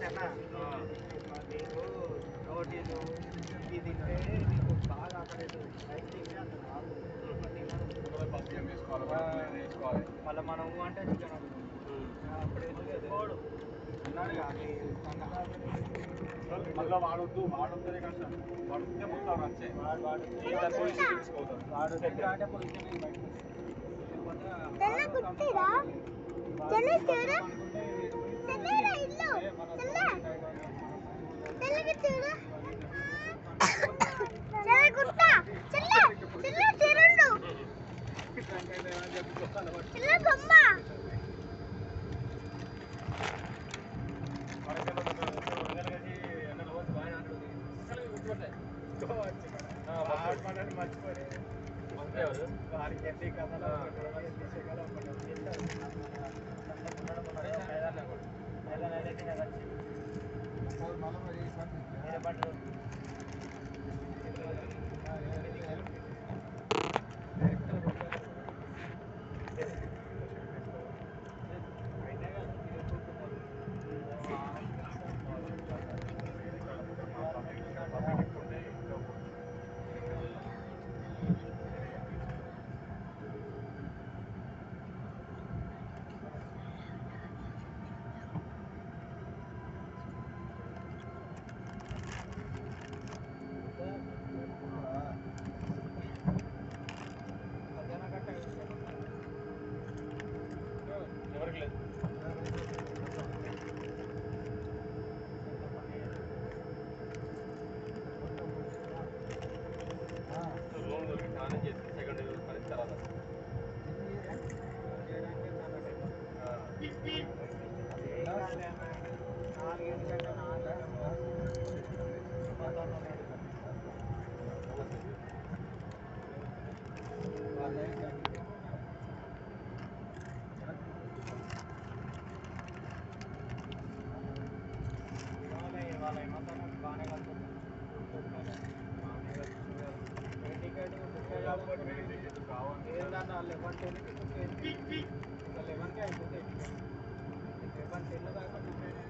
అన్న నీకు ప్రోటీన్ ఇది తింటే నీకు బాగా అక్కడ రైస్ తింటే అంత రాదు ఫస్ట్ ఏం వేసుకోవాలి ఏం వేసుకోవాలి మళ్ళీ మనం ఊ అంటే చికెన్ అప్పుడు ఎందుకు అన్నాడు కానీ మళ్ళీ వాడొద్దు వాడొద్దనే కష్టం వాడితే మొత్తం వచ్చే వాడు వాడు ఈసారి పొజిషన్ తీసుకోవద్దు వాడు దగ్గర అంటే పొజిషన్ బయటకు తెల్ల కుట్టిరా తెల్ల చూడు తెల్లరా ఇల్లు తెల్ల తెల్లకి చూడు తెల్ల కుట్ట తెల్ల తెల్ల తిరుండు తెల్ల బొమ్మ మర్చిపోయి వారికి ఎన్ని కథలు గొడవలు తీసేయగలం ఎవరికి లేదు లోన్ దొరికి చాలా చేసి సెకండ్ పని తర్వాత లెవెన్కి అయిపోతాయి లెవెన్ టెన్ దాకా